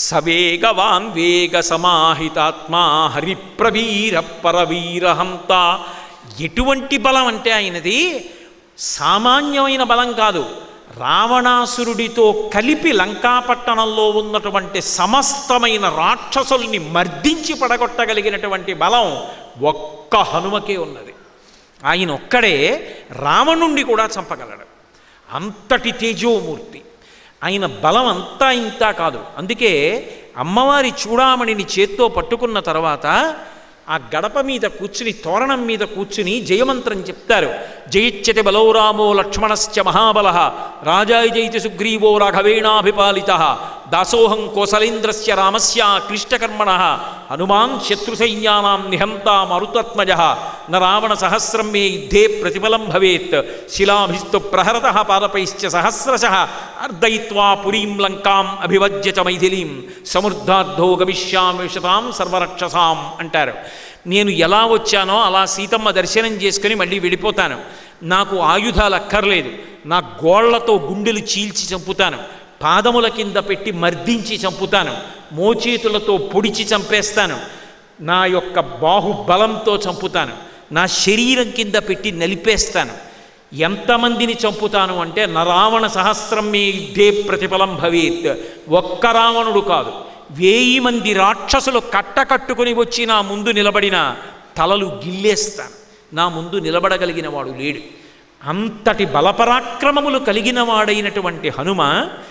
సవేగవాన్ వేగ సమాహితాత్మా హరిప్రవీర పరవీరహంత ఎటువంటి బలం అంటే ఆయనది సామాన్యమైన బలం కాదు రావణాసురుడితో కలిపి లంకాపట్టణంలో ఉన్నటువంటి సమస్తమైన రాక్షసుల్ని మర్దించి పడగొట్టగలిగినటువంటి బలం ఒక్క హనుమకే ఉన్నది ఆయన ఒక్కడే రావణుణ్ణి కూడా చంపగలడు అంతటి తేజోమూర్తి ఆయన బలం అంతా ఇంతా కాదు అందుకే అమ్మవారి చూడామణిని చేత్తో పట్టుకున్న తర్వాత ఆ గడప మీద కూర్చుని తోరణం మీద కూర్చుని జయమంత్రం చెప్తారు జయిత్యతి బలో రామో లక్ష్మణశ్చ మహాబల రాజాయ జయితి సుగ్రీవో రాఘవేణాభిపాలిత దాసోహం కోసలేంద్రస్య రామస్య క్లిష్టకర్మణ హనుమాన్ శత్రుసైన్యానాం నిహంతా మరుతత్మజ న రావణ సహస్రం మే యుద్ధే ప్రతిఫలం భవేత్ శిలాభిస్తు ప్రహరత పాదపైశ్చ సహస్రశ అర్దయిత్వా పురీం లంకాం అభివజ్య చ మైథిలీం సమృద్ధార్థో గమిష్యామి శతాం సర్వరక్షసాం అంటారు నేను ఎలా వచ్చానో అలా సీతమ్మ దర్శనం చేసుకుని మళ్ళీ వెళ్ళిపోతాను నాకు ఆయుధాలు అక్కర్లేదు నా గోళ్లతో గుండెలు చీల్చి చంపుతాను పాదముల కింద పెట్టి మర్దించి చంపుతాను మోచేతులతో పొడిచి చంపేస్తాను నా యొక్క బాహుబలంతో చంపుతాను నా శరీరం కింద పెట్టి నలిపేస్తాను ఎంతమందిని చంపుతాను అంటే నరావణ సహస్రం మే యుద్ధే ప్రతిఫలం భవేత్ ఒక్క రావణుడు కాదు వేయి మంది రాక్షసులు కట్టకట్టుకుని వచ్చి నా ముందు నిలబడిన తలలు గిల్లేస్తాను నా ముందు నిలబడగలిగిన వాడు లేడు అంతటి బలపరాక్రమములు కలిగిన వాడైనటువంటి హనుమ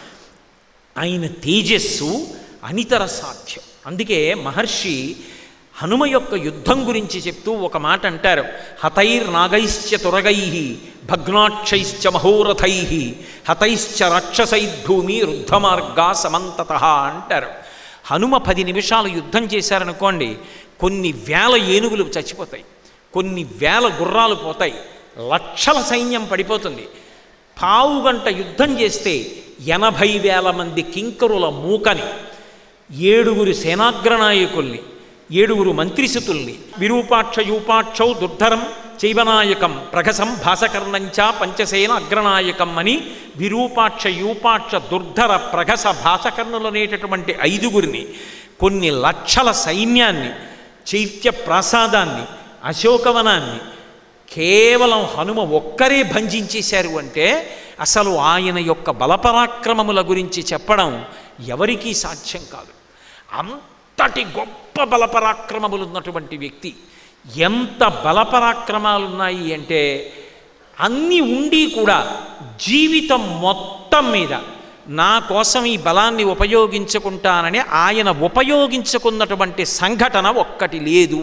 ఆయన తేజస్సు అనితర సాధ్యం అందుకే మహర్షి హనుమ యొక్క యుద్ధం గురించి చెప్తూ ఒక మాట అంటారు హతైర్నాగైశ్చ తురగై భగ్నాక్షైశ్చ మహోరథై హతైశ్చ రాక్షసైర్భూమి రుద్ధమార్గా సమంతత అంటారు హనుమ పది నిమిషాలు యుద్ధం చేశారనుకోండి కొన్ని వేల ఏనుగులు చచ్చిపోతాయి కొన్ని వేల గుర్రాలు పోతాయి లక్షల సైన్యం పడిపోతుంది పావు గంట యుద్ధం చేస్తే ఎనభై వేల మంది కింకరుల మూకని ఏడుగురు సేనాగ్రనాయకుల్ని ఏడుగురు మంత్రిసుతుల్ని విరూపాక్ష యూపాక్షౌ దుర్ధరం చైవనాయకం ప్రగసం భాసకర్ణంచ పంచసేన అగ్రనాయకం అని విరూపాక్ష యూపాక్ష దుర్ధర ప్రగస భాసకర్ణులనేటటువంటి ఐదుగురిని కొన్ని లక్షల సైన్యాన్ని చైత్య ప్రాసాదాన్ని అశోకవనాన్ని కేవలం హనుమ ఒక్కరే భంజించేశారు అంటే అసలు ఆయన యొక్క బలపరాక్రమముల గురించి చెప్పడం ఎవరికీ సాధ్యం కాదు అంతటి గొప్ప బలపరాక్రమములు ఉన్నటువంటి వ్యక్తి ఎంత బలపరాక్రమాలు ఉన్నాయి అంటే అన్నీ ఉండి కూడా జీవితం మొత్తం మీద నా కోసం ఈ బలాన్ని ఉపయోగించుకుంటానని ఆయన ఉపయోగించుకున్నటువంటి సంఘటన ఒక్కటి లేదు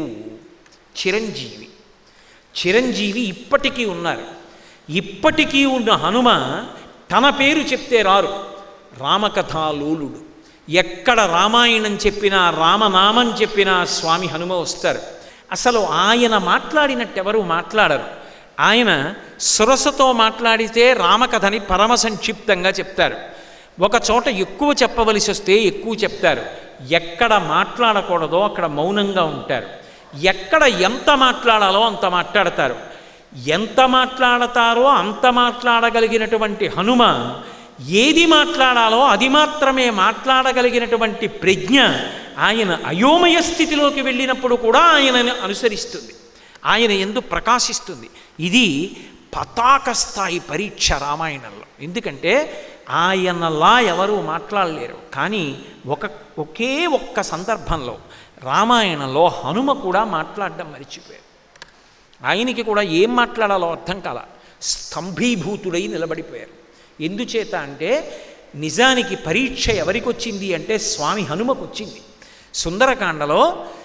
చిరంజీవి చిరంజీవి ఇప్పటికీ ఉన్నారు ఇప్పటికీ ఉన్న హనుమ తన పేరు చెప్తే రారు రామకథాలోలుడు ఎక్కడ రామాయణం చెప్పినా రామనామం చెప్పినా స్వామి హనుమ వస్తారు అసలు ఆయన మాట్లాడినట్టు ఎవరు మాట్లాడరు ఆయన సురసతో మాట్లాడితే రామకథని పరమ సంక్షిప్తంగా చెప్తారు ఒక చోట ఎక్కువ చెప్పవలసి వస్తే ఎక్కువ చెప్తారు ఎక్కడ మాట్లాడకూడదో అక్కడ మౌనంగా ఉంటారు ఎక్కడ ఎంత మాట్లాడాలో అంత మాట్లాడతారు ఎంత మాట్లాడతారో అంత మాట్లాడగలిగినటువంటి హనుమ ఏది మాట్లాడాలో అది మాత్రమే మాట్లాడగలిగినటువంటి ప్రజ్ఞ ఆయన అయోమయ స్థితిలోకి వెళ్ళినప్పుడు కూడా ఆయనను అనుసరిస్తుంది ఆయన ఎందు ప్రకాశిస్తుంది ఇది పతాక స్థాయి పరీక్ష రామాయణంలో ఎందుకంటే ఆయనలా ఎవరూ మాట్లాడలేరు కానీ ఒక ఒకే ఒక్క సందర్భంలో రామాయణంలో హనుమ కూడా మాట్లాడడం మరిచిపోయారు ఆయనకి కూడా ఏం మాట్లాడాలో అర్థం కాల స్తంభీభూతుడై నిలబడిపోయారు ఎందుచేత అంటే నిజానికి పరీక్ష ఎవరికి వచ్చింది అంటే స్వామి హనుమకు వచ్చింది సుందరకాండలో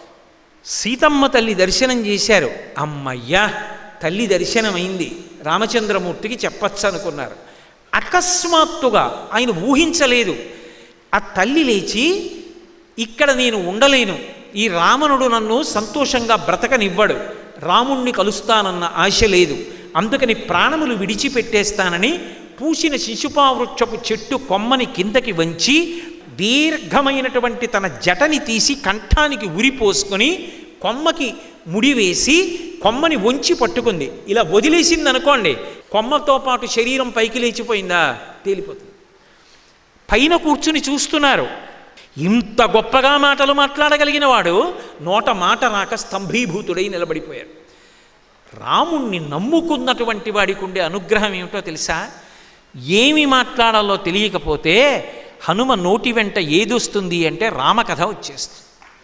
సీతమ్మ తల్లి దర్శనం చేశారు అమ్మయ్యా తల్లి దర్శనమైంది రామచంద్రమూర్తికి చెప్పచ్చు అనుకున్నారు అకస్మాత్తుగా ఆయన ఊహించలేదు ఆ తల్లి లేచి ఇక్కడ నేను ఉండలేను ఈ రావణుడు నన్ను సంతోషంగా బ్రతకనివ్వడు రాముణ్ణి కలుస్తానన్న ఆశ లేదు అందుకని ప్రాణములు విడిచిపెట్టేస్తానని పూసిన శిశుపావృక్షపు చెట్టు కొమ్మని కిందకి వంచి దీర్ఘమైనటువంటి తన జటని తీసి కంఠానికి ఉరిపోసుకొని కొమ్మకి ముడివేసి కొమ్మని వంచి పట్టుకుంది ఇలా వదిలేసింది అనుకోండి కొమ్మతో పాటు శరీరం పైకి లేచిపోయిందా తేలిపోతుంది పైన కూర్చుని చూస్తున్నారు ఇంత గొప్పగా మాటలు మాట్లాడగలిగిన వాడు నోట మాట రాక స్తంభీభూతుడై నిలబడిపోయాడు రాముణ్ణి నమ్ముకున్నటువంటి వాడికి ఉండే అనుగ్రహం ఏమిటో తెలుసా ఏమి మాట్లాడాలో తెలియకపోతే హనుమ నోటి వెంట ఏదొస్తుంది అంటే రామకథ వచ్చేస్తుంది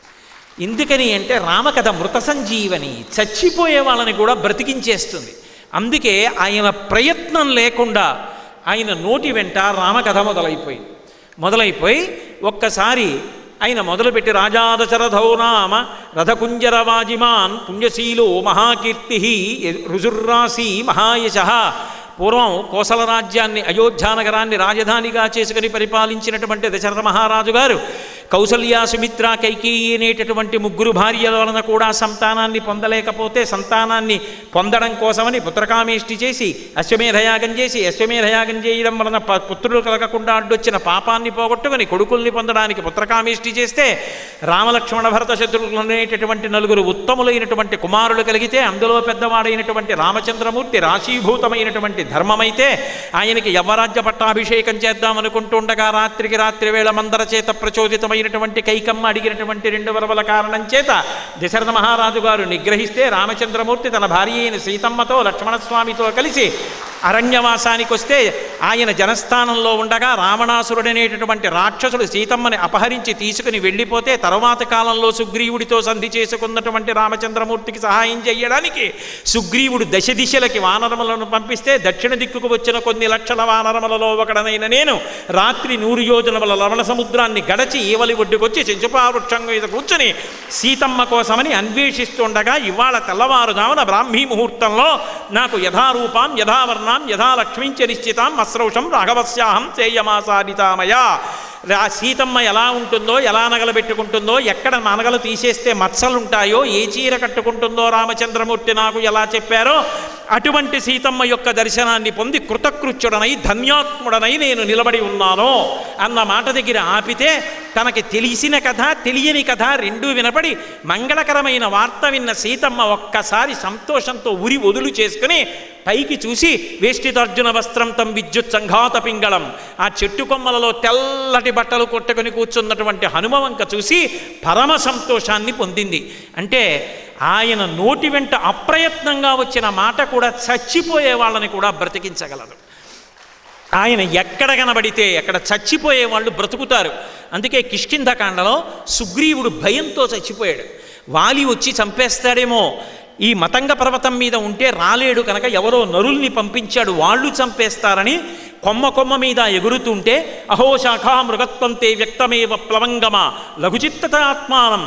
ఎందుకని అంటే రామకథ మృత సంజీవని చచ్చిపోయే వాళ్ళని కూడా బ్రతికించేస్తుంది అందుకే ఆయన ప్రయత్నం లేకుండా ఆయన నోటి వెంట రామకథ మొదలైపోయింది మొదలైపోయి ఒక్కసారి ఆయన మొదలుపెట్టి రాజాదశరథో నామ రథకుంజరవాజిమాన్ పుణ్యశీలో మహాకీర్తి రుజుర్రాసి మహాయశ పూర్వం కోసల రాజ్యాన్ని అయోధ్యానగరాన్ని రాజధానిగా చేసుకుని పరిపాలించినటువంటి దశరథ మహారాజు గారు కౌసల్య సుమిత్ర కైకేయి అనేటటువంటి ముగ్గురు భార్యల వలన కూడా సంతానాన్ని పొందలేకపోతే సంతానాన్ని పొందడం కోసమని పుత్రకామేష్టి చేసి అశ్వమేధయాగం చేసి అశ్వమేధయాగం చేయడం వలన ప- పుత్రులు కలగకుండా అడ్డొచ్చిన పాపాన్ని పోగొట్టుకుని కొడుకుల్ని పొందడానికి పుత్రకామేష్టి చేస్తే రామలక్ష్మణ భరత శత్రువులు అనేటటువంటి నలుగురు ఉత్తములైనటువంటి కుమారులు కలిగితే అందులో పెద్దవాడైనటువంటి రామచంద్రమూర్తి రాశీభూతమైనటువంటి ధర్మమైతే ఆయనకి యవరాజ్య పట్టాభిషేకం చేద్దామనుకుంటుండగా రాత్రికి రాత్రి వేళ మందర చేత ప్రచోదితమైనటువంటి కైకమ్మ అడిగినటువంటి రెండు వరవల కారణం చేత దశరథ మహారాజు గారు నిగ్రహిస్తే రామచంద్రమూర్తి తన భార్య అయిన సీతమ్మతో లక్ష్మణస్వామితో కలిసి అరణ్యవాసానికి వస్తే ఆయన జనస్థానంలో ఉండగా రావణాసురుడనేటటువంటి రాక్షసుడు సీతమ్మని అపహరించి తీసుకుని వెళ్ళిపోతే తరువాత కాలంలో సుగ్రీవుడితో సంధి చేసుకున్నటువంటి రామచంద్రమూర్తికి సహాయం చేయడానికి సుగ్రీవుడు దశ దిశలకి వానరములను పంపిస్తే దక్షిణ దిక్కుకు వచ్చిన కొన్ని లక్షల వానరములలో ఒకడనైన నేను రాత్రి నూరు యోజనముల లవణ సముద్రాన్ని గడచి ఈవలి ఒడ్డుకొచ్చి చెంచుపావృక్షం మీద కూర్చుని సీతమ్మ కోసమని అన్వేషిస్తుండగా ఇవాళ తెల్లవారుజామున బ్రాహ్మీ ముహూర్తంలో నాకు యథారూపాం యథావర్ణాం యథా లక్ష్మీంచ నిశ్చితాం అస్రౌషం రాఘవస్యాహం చేయమాసాదితామయ రా సీతమ్మ ఎలా ఉంటుందో ఎలా నగలు పెట్టుకుంటుందో ఎక్కడ నగలు తీసేస్తే మచ్చలుంటాయో ఏ చీర కట్టుకుంటుందో రామచంద్రమూర్తి నాకు ఎలా చెప్పారో అటువంటి సీతమ్మ యొక్క దర్శనాన్ని పొంది కృతకృత్యుడనై ధన్యాత్ముడనై నేను నిలబడి ఉన్నాను అన్న మాట దగ్గర ఆపితే తనకి తెలిసిన కథ తెలియని కథ రెండూ వినపడి మంగళకరమైన వార్త విన్న సీతమ్మ ఒక్కసారి సంతోషంతో ఉరి వదులు చేసుకుని పైకి చూసి వేష్టితార్జున వస్త్రం తం విద్యుత్ సంఘాత పింగళం ఆ చెట్టు కొమ్మలలో తెల్లటి బట్టలు కొట్టుకొని కూర్చున్నటువంటి హనుమవంక చూసి పరమ సంతోషాన్ని పొందింది అంటే ఆయన నోటి వెంట అప్రయత్నంగా వచ్చిన మాట కూడా చచ్చిపోయే వాళ్ళని కూడా బ్రతికించగలదు ఆయన ఎక్కడ కనబడితే ఎక్కడ చచ్చిపోయే వాళ్ళు బ్రతుకుతారు అందుకే కిష్కింధకాండలో సుగ్రీవుడు భయంతో చచ్చిపోయాడు వాలి వచ్చి చంపేస్తాడేమో ఈ మతంగ పర్వతం మీద ఉంటే రాలేడు కనుక ఎవరో నరుల్ని పంపించాడు వాళ్ళు చంపేస్తారని కొమ్మ కొమ్మ మీద ఎగురుతుంటే అహో శాఖా మృగత్వంతే వ్యక్తమేవ ప్లవంగమ లఘుచిత్తతాత్మానం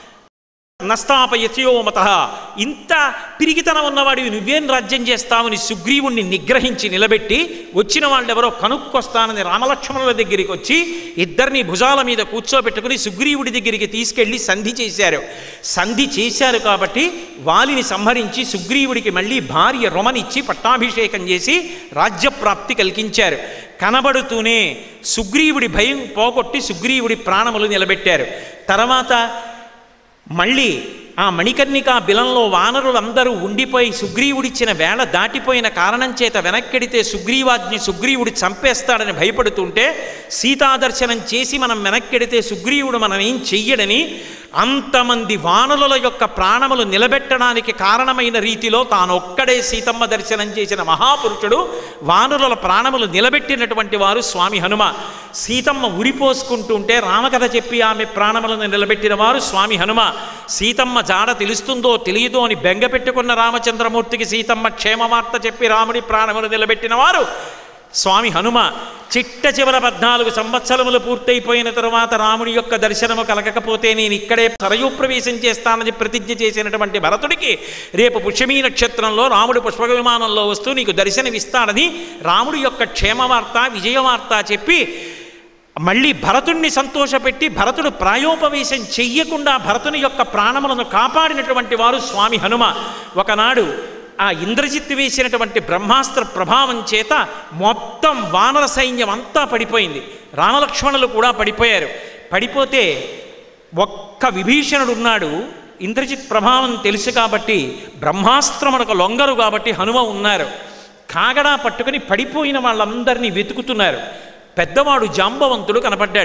నస్తాపయత్యో మత ఇంత పిరిగితనం ఉన్నవాడివి నువ్వేం రాజ్యం చేస్తావని సుగ్రీవుణ్ణి నిగ్రహించి నిలబెట్టి వచ్చిన వాళ్ళెవరో కనుక్కొస్తానని రామలక్ష్మణుల దగ్గరికి వచ్చి ఇద్దరిని భుజాల మీద కూర్చోబెట్టుకుని సుగ్రీవుడి దగ్గరికి తీసుకెళ్ళి సంధి చేశారు సంధి చేశారు కాబట్టి వాలిని సంహరించి సుగ్రీవుడికి మళ్ళీ భార్య రొమనిచ్చి పట్టాభిషేకం చేసి రాజ్యప్రాప్తి కలిగించారు కనబడుతూనే సుగ్రీవుడి భయం పోగొట్టి సుగ్రీవుడి ప్రాణములు నిలబెట్టారు తర్వాత మళ్ళీ ఆ మణికర్ణిక బిలంలో వానరులందరూ ఉండిపోయి సుగ్రీవుడిచ్చిన వేళ దాటిపోయిన కారణం చేత వెనక్కెడితే సుగ్రీవాజ్ఞి సుగ్రీవుడు చంపేస్తాడని భయపడుతుంటే సీతాదర్శనం చేసి మనం వెనక్కెడితే సుగ్రీవుడు మనం ఏం చెయ్యడని అంతమంది వానరుల యొక్క ప్రాణములు నిలబెట్టడానికి కారణమైన రీతిలో తానొక్కడే సీతమ్మ దర్శనం చేసిన మహాపురుషుడు వానరుల ప్రాణములు నిలబెట్టినటువంటి వారు స్వామి హనుమ సీతమ్మ ఉరిపోసుకుంటుంటే రామకథ చెప్పి ఆమె ప్రాణములను నిలబెట్టిన వారు స్వామి హనుమ సీతమ్మ జాడ తెలుస్తుందో తెలియదో అని బెంగ పెట్టుకున్న రామచంద్రమూర్తికి సీతమ్మ క్షేమవార్త చెప్పి రాముడి ప్రాణములు నిలబెట్టిన వారు స్వామి హనుమ చిట్ట చివర పద్నాలుగు సంవత్సరములు పూర్తయిపోయిన తరువాత రాముడి యొక్క దర్శనము కలగకపోతే నేను ఇక్కడే సరయూ ప్రవేశం చేస్తానని ప్రతిజ్ఞ చేసినటువంటి భరతుడికి రేపు పుష్యమీ నక్షత్రంలో రాముడు పుష్పక విమానంలో వస్తూ నీకు దర్శనమిస్తాడని రాముడి యొక్క క్షేమవార్త విజయవార్త చెప్పి మళ్ళీ భరతుణ్ణి సంతోషపెట్టి భరతుడు ప్రాయోపవేశం చెయ్యకుండా భరతుని యొక్క ప్రాణములను కాపాడినటువంటి వారు స్వామి హనుమ ఒకనాడు ఆ ఇంద్రజిత్తు వేసినటువంటి బ్రహ్మాస్త్ర ప్రభావం చేత మొత్తం వానర సైన్యం అంతా పడిపోయింది రామలక్ష్మణులు కూడా పడిపోయారు పడిపోతే ఒక్క విభీషణుడు ఉన్నాడు ఇంద్రజిత్ ప్రభావం తెలుసు కాబట్టి బ్రహ్మాస్త్రమునకు లొంగరు కాబట్టి హనుమ ఉన్నారు కాగడా పట్టుకుని పడిపోయిన వాళ్ళందరినీ వెతుకుతున్నారు పెద్దవాడు జాంబవంతుడు కనపడ్డాడు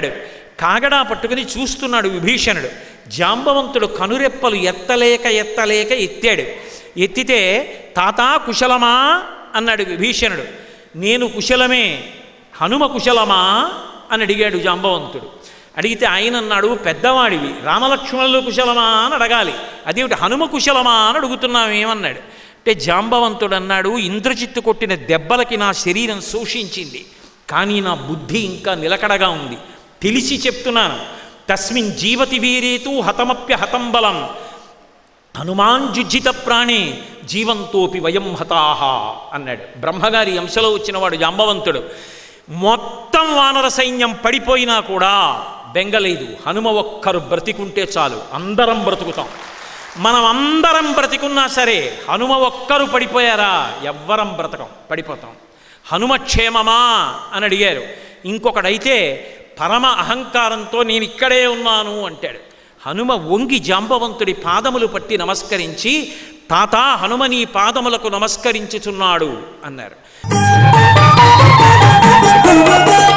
కాగడా పట్టుకుని చూస్తున్నాడు విభీషణుడు జాంబవంతుడు కనురెప్పలు ఎత్తలేక ఎత్తలేక ఎత్తాడు ఎత్తితే తాతా కుశలమా అన్నాడు విభీషణుడు నేను కుశలమే హనుమ కుశలమా అని అడిగాడు జాంబవంతుడు అడిగితే ఆయన అన్నాడు పెద్దవాడివి రామలక్ష్మణులు కుశలమా అని అడగాలి అదేమిటి హనుమ కుశలమా అని అడుగుతున్నావు ఏమన్నాడు అంటే జాంబవంతుడు అన్నాడు ఇంద్రజిత్తు కొట్టిన దెబ్బలకి నా శరీరం శోషించింది కానీ నా బుద్ధి ఇంకా నిలకడగా ఉంది తెలిసి చెప్తున్నాను తస్మిన్ జీవతి వీరేతు హతమప్య హతం బలం హనుమాంజుజ్జిత ప్రాణే జీవంతోపి వయం హతాహ అన్నాడు బ్రహ్మగారి అంశలో వచ్చినవాడు జాంబవంతుడు మొత్తం వానర సైన్యం పడిపోయినా కూడా బెంగలేదు హనుమ ఒక్కరు బ్రతికుంటే చాలు అందరం బ్రతుకుతాం మనం అందరం బ్రతికున్నా సరే హనుమ ఒక్కరు పడిపోయారా ఎవ్వరం బ్రతకం పడిపోతాం హనుమ క్షేమమా అని అడిగారు ఇంకొకడైతే పరమ అహంకారంతో నేను ఇక్కడే ఉన్నాను అంటాడు హనుమ వంగి జాంబవంతుడి పాదములు పట్టి నమస్కరించి తాత హనుమ నీ పాదములకు నమస్కరించుచున్నాడు అన్నారు Thank you.